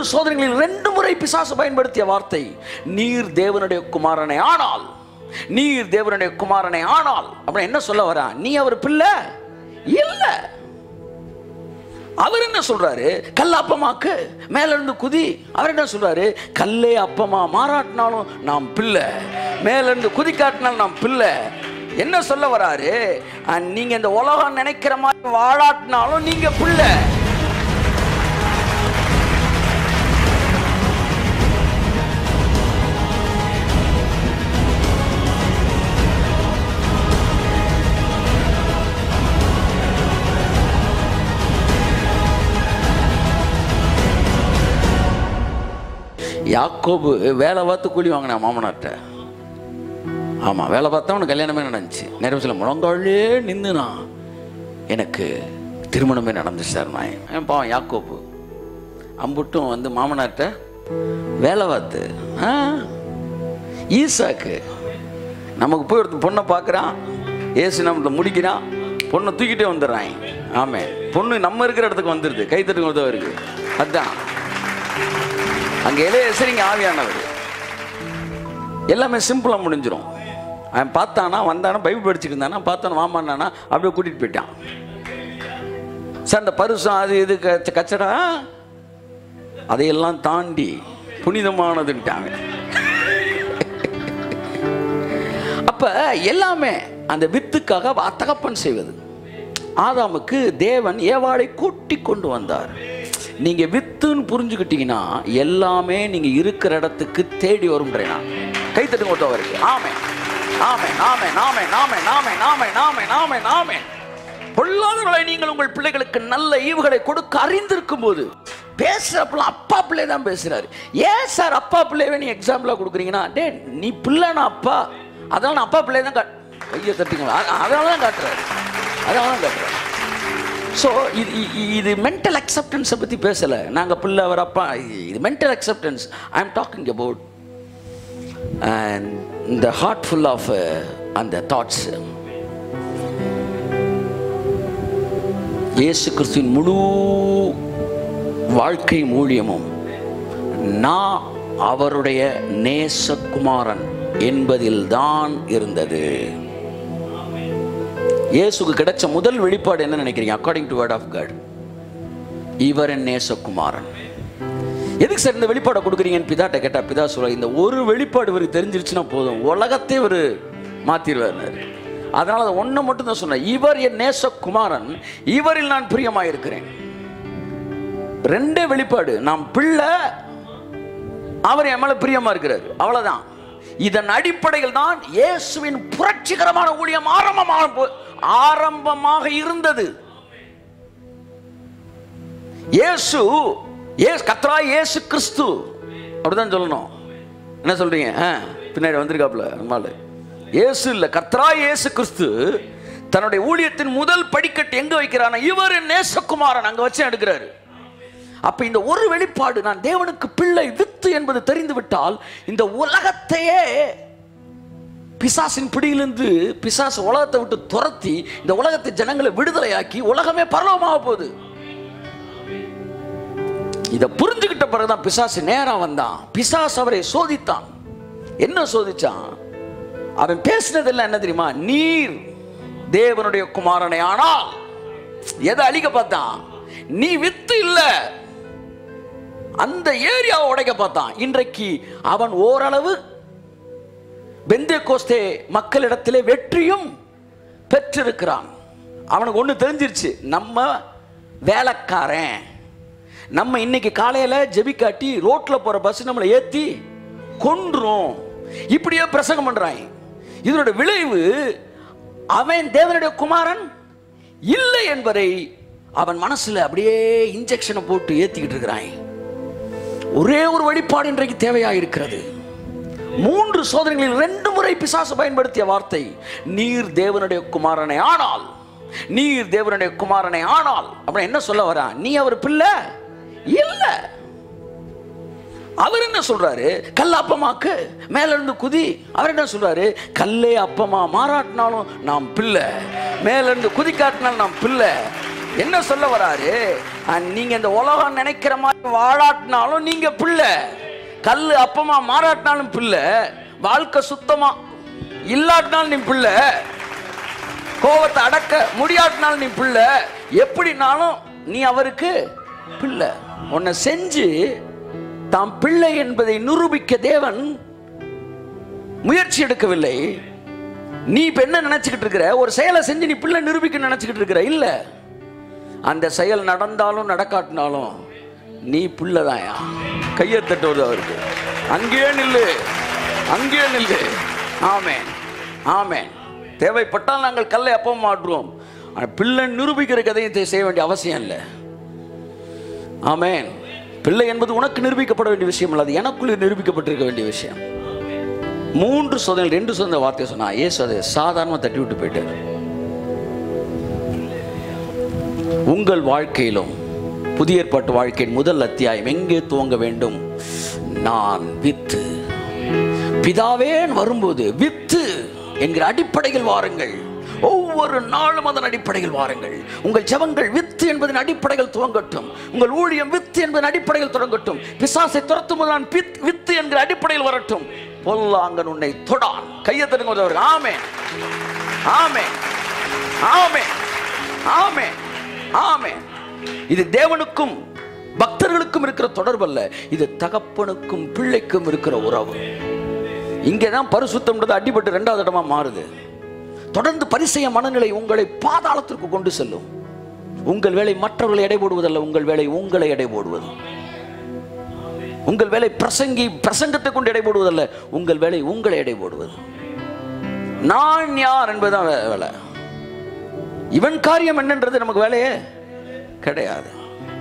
மூன்று சோதனைகளில் ரெண்டு முறை பிசாசு பயன்படுத்திய வார்த்தை நீர் தேவனுடைய குமாரனை ஆனால் நீர் தேவனுடைய குமாரனை ஆனால் அப்படி என்ன சொல்ல வரா நீ அவர் பிள்ளை இல்ல அவர் என்ன சொல்றாரு கல் அப்பமாக்கு மேல இருந்து குதி அவர் என்ன சொல்றாரு கல்லே அப்பமா மாறாட்டினாலும் நாம் பிள்ளை மேல இருந்து குதி காட்டினாலும் நாம் பிள்ளை என்ன சொல்ல வராரு அஹ், நீங்க இந்த உலகம் நினைக்கிற மாதிரி வாழாட்டினாலும் நீங்க பிள்ளை யாக்கோபு வேலை பார்த்து கூலி வாங்கினா மாமனார்ட்ட ஆமாம் வேலை பார்த்தா அவனுக்கு கல்யாணமே நடந்துச்சு நிறைய சில முழங்காலே நின்றுனா எனக்கு திருமணமே நடந்துச்சு சார் நான் என் பாவம் யாக்கோபு அம்புட்டும் வந்து மாமனார்ட்ட வேலை பார்த்து ஆ ஈசாக்கு நமக்கு போய் ஒருத்தன் பொண்ணை பார்க்குறான் ஏசு நம்மள முடிக்கிறான் பொண்ணை தூக்கிட்டே வந்துடுறான் ஆமே பொண்ணு நம்ம இருக்கிற இடத்துக்கு வந்துடுது கைத்தட்டுக்கு உதவருக்கு அதுதான் அங்கே இளையசரிங்க ஆவியானவர் எல்லாமே சிம்பிளாக முடிஞ்சிடும் அவன் பார்த்தானா வந்தானா பைபிள் படிச்சுட்டு இருந்தானா பார்த்தானா வாமானானா அப்படியே கூட்டிகிட்டு போயிட்டான் சார் அந்த பருசம் அது இது க- கச்சடா அதையெல்லாம் தாண்டி புனிதமானதுன்ட்டாங்க அப்ப எல்லாமே அந்த வித்துக்காக வா- தகப்பன் செய்வது ஆதாமுக்கு தேவன் ஏவாளை கூட்டி கொண்டு வந்தார் நீங்க வித்துன்னு புரிஞ்சுக்கிட்டீங்கன்னா எல்லாமே நீங்க இருக்கிற இடத்துக்கு தேடி வரும்ன்றேன் நான் கைத்தட்டு ஒருத்தவருக்கு ஆமே ஆமே ஆமே நாமே நாமே நாமே நாமே நாமே நாமே நாமே பொல்லாதவர்களை நீங்கள் உங்கள் பிள்ளைகளுக்கு நல்ல ஈவுகளை கொடுக்க அறிந்திருக்கும் போது பேசுறப்பெல்லாம் அப்பா பிள்ளை தான் பேசுறாரு ஏன் சார் அப்பா பிள்ளைவே நீ எக்ஸாம்பிளா கொடுக்குறீங்கன்னா டே நீ பிள்ளைனா அப்பா அதனால நான் அப்பா பிள்ளை தான் கா கையை தட்டுங்களா அ- அதனால தான் காட்டுறாரு அதனால தான் காட்டுறாரு ஸோ இது இ- இ- இது மென்டல் அக்செப்டன்ஸை பற்றி பேசலை நாங்கள் பிள்ளை அவர் அப்பா இது- இது mental acceptance I am talking about and இந்த ஹார்ட் ஃபுல் ஆஃப் அந்த தாட்ஸ் இயேசு கிறிஸ்துவின் முழு வாழ்க்கை மூலியமும் நான் அவருடைய நேசகுமாரன் என்பதில்தான் இருந்தது இயேசுக்கு கிடைச்ச முதல் வெளிப்பாடு என்ன நினைக்கிறீங்க according to word of God இவர் என் நேசகுமாரன் எதுக்கு சார் இந்த வெளிப்பாடை கொடுக்குறீங்கன்னு பிதாட்ட கேட்டா பிதா சொல்ல இந்த ஒரு வெளிப்பாடு இவருக்கு தெரிஞ்சிருச்சுன்னா போதும் உலகத்தை இவர் மாத்திருவார் அதனால அதை ஒன்று மட்டும் தான் சொன்னேன் இவர் என் நேசகுமாரன் இவரில் நான் பிரியமாயிருக்கிறேன் ரெண்டே வெளிப்பாடு நாம் பிள்ளை அவர் என் மேல பிரியமா இருக்கிறார் அவ்வளவுதான் இதன் அடிப்படையில் தான் இயேசுவின் புரட்சிகரமான ஊழியம் ஆரம்பமாக போ- ஆரம்பமாக இருந்தது இயேசு ஏசு கத்ரா இயேசு கிறிஸ்து அப்படிதான் சொல்லணும் என்ன சொல்றீங்க ஆ, பின்னாடி வந்திருக்காப்புல நம்மால் இயேசு இல்ல கத்ரா இயேசு கிறிஸ்து தன்னுடைய ஊழியத்தின் முதல் படிக்கட்டு எங்க வைக்கிறானா இவர் என் நேசகுமாரன் அங்க வச்சு எடுக்கிறாரு அப்ப இந்த ஒரு வெளிப்பாடு நான் தேவனுக்கு பிள்ளை வித்து என்பது தெரிந்து விட்டால் இந்த உலகத்தையே பிசாசின் பிடியிலிருந்து பிசாசு உலகத்தை விட்டு துரத்தி இந்த உலகத்தை ஜனங்களை விடுதலையாக்கி உலகமே பரலோகமாக போகுது இதை புரிஞ்சுக்கிட்ட பிறகுதான் பிசாசு நேரா வந்தான் பிசாசு அவரை சோதித்தான் என்ன சோதிச்சான் அவன் பேசினதெல்லாம் என்ன தெரியுமா நீர் தேவனுடைய குமாரனை ஆனால் எதை அழிக்க பார்த்தான் நீ வித்து இல்ல அந்த ஏரியாவை உடைக்க பார்த்தான் இன்றைக்கு அவன் ஓரளவு பெந்தே கோஸ்தே மக்களிடத்திலே வெற்றியும் பெற்றிருக்கிறான் அவனுக்கு ஒன்று தெரிஞ்சிருச்சு நம்ம வேலைக்காரன் நம்ம இன்னைக்கு காலையில ஜெபிக்காட்டி ரோட்ல போற பஸ் நம்மளை ஏத்தி கொன்றும் இப்படியே பிரசங்கம் பண்றான் இதனோட விளைவு அவன் தேவனுடைய குமாரன் இல்லை என்பதை அவன் மனசுல அப்படியே இன்ஜெக்ஷனை போட்டு ஏத்திக்கிட்டு இருக்கிறான் ஒரே ஒரு வழிபாடு இன்றைக்கு தேவையாக இருக்கிறது மூன்று சோதனைகளில் ரெண்டு முறை பிசாசு பயன்படுத்திய வார்த்தை நீர் தேவனுடைய குமாரனை ஆனால் நீர் தேவனுடைய குமாரனை ஆனால் அப்படி என்ன சொல்ல வரா நீ அவர் பிள்ளை இல்ல அவர் என்ன சொல்றாரு கல் அப்பமாக்கு மேல இருந்து குதி அவர் என்ன சொல்றாரு கல்லே அப்பமா மாறாட்டினாலும் நாம் பிள்ளை மேல இருந்து குதி காட்டினாலும் நாம் பிள்ளை என்ன சொல்ல வராரு அஹ், நீங்க இந்த உலகம் நினைக்கிற மாதிரி வாழாட்டினாலும் நீங்க பிள்ளை கல் அப்பமா மாறாட்டினாலும் பிள்ளை வாழ்க்கை சுத்தமா இல்லாட்டினாலும் நீ பிள்ளை கோவத்தை அடக்க முடியாட்டினாலும் நீ பிள்ளை எப்படினாலும் நீ அவருக்கு பிள்ளை உன்னை செஞ்சு தாம் பிள்ளை என்பதை நிரூபிக்க தேவன் முயற்சி எடுக்கவில்லை நீ இப்ப என்ன நினைச்சுக்கிட்டு இருக்கிற ஒரு செயலை செஞ்சு நீ பிள்ளை நிரூபிக்க நினைச்சுக்கிட்டு இருக்கிற இல்ல அந்த செயல் நடந்தாலும் நடக்காட்டினாலும் நீ பிள்ளைதாயா கையை தட்டுவது அவருக்கு அங்கேயே நில்லு அங்கேயே நில்லு ஆமென் ஆமென் தேவைப்பட்டால் நாங்கள் கல்லை அப்ப மாற்றுவோம் ஆனா பிள்ளை நிரூபிக்கிற கதையை செய்ய வேண்டிய அவசியம் இல்லை ஆமென் பிள்ளை என்பது உனக்கு நிரூபிக்கப்பட வேண்டிய விஷயம் இல்லை அது எனக்குள்ளே நிரூபிக்கப்பட்டிருக்க வேண்டிய விஷயம் மூன்று சோதனை ரெண்டு சோதனை வார்த்தையை சொன்னா ஏசு அதை சாதாரணமா தட்டி விட்டு போயிட்டாரு உங்கள் வாழ்க்கையிலும் புதிய ஏற்பாட்டு வாழ்க்கையின் முதல் அத்தியாயம் எங்கே துவங்க வேண்டும் நான் வித்து பிதாவேன் வரும்போது வித்து என்கிற அடிப்படையில் வாருங்கள் ஒவ்வொரு நாளும் அதன் அடிப்படையில் வாருங்கள் உங்கள் ஜெபங்கள் வித்து என்பதன் அடிப்படையில் துவங்கட்டும் உங்கள் ஊழியம் வித்து என்பதன் அடிப்படையில் தொடங்கட்டும் பிசாசை துரத்தும் போது நான் பித் வித்து என்கிற அடிப்படையில் வரட்டும் பொல்லாங்கன் உன்னை தொடான் கையை தருங்க உதவுங்க. ஆமென் ஆமென் ஆமென் ஆமென் ஆமென் இது தேவனுக்கும் பக்தர்களுக்கும் இருக்கிற தொடர்பு அல்ல இது தகப்பனுக்கும் பிள்ளைக்கும் இருக்கிற உறவு இங்கே தான் பரிசுத்தம்ன்றது அடிபட்டு ரெண்டாவது இடமா மாறுது தொடர்ந்து பரிசெய மனநிலை உங்களை பாதாளத்திற்கு கொண்டு செல்லும் உங்கள் வேலை மற்றவர்களை எடை போடுவதல்ல உங்கள் வேலை உங்களை எடை போடுவது உங்கள் வேலை பிரசங்கி பிரசங்கத்தை கொண்டு எடை போடுவதல்ல உங்கள் வேலை உங்களை எடை போடுவது நான் யார் என்பதுதான் வே- வேலை இவன் காரியம் என்னன்றது நமக்கு வேலையே கிடையாது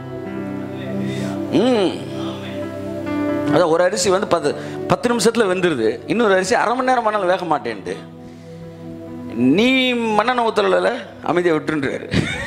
ம் அதான் ஒரு அரிசி வந்து பத்து பத்து நிமிஷத்துல வெந்துருது இன்னொரு அரிசி அரை மணி நேரம் ஆனாலும் வேக மாட்டேன்ட்டு நீ மண்ணெண்ணெய் ஊத்தல அமைதியை விட்டுன்றாரு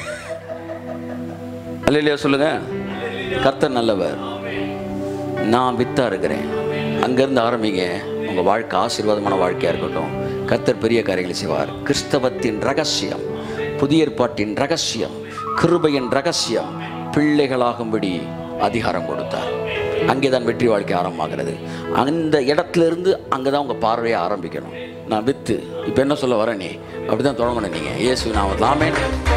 அல்லையா சொல்லுங்க கர்த்தர் நல்லவர் நான் வித்தா இருக்கிறேன் அங்கிருந்து ஆரம்பிங்க உங்க வாழ்க்கை ஆசீர்வாதமான வாழ்க்கையா இருக்கட்டும் கர்த்தர் பெரிய காரியங்களை செய்வார் கிறிஸ்தவத்தின் ரகசியம் புதிய ஏற்பாட்டின் ரகசியம் கிருபையின் ரகசியம் பிள்ளைகளாகும்படி அதிகாரம் கொடுத்தார் அங்கேதான் வெற்றி வாழ்க்கை ஆரம்பமாகிறது அந்த இடத்துல இருந்து அங்கதான் உங்க பார்வையை ஆரம்பிக்கணும் நான் வித்து இப்போ என்ன சொல்ல வர நீ அப்படிதான் தொடங்கணும் நீங்க இயேசு நான் ஆமேன்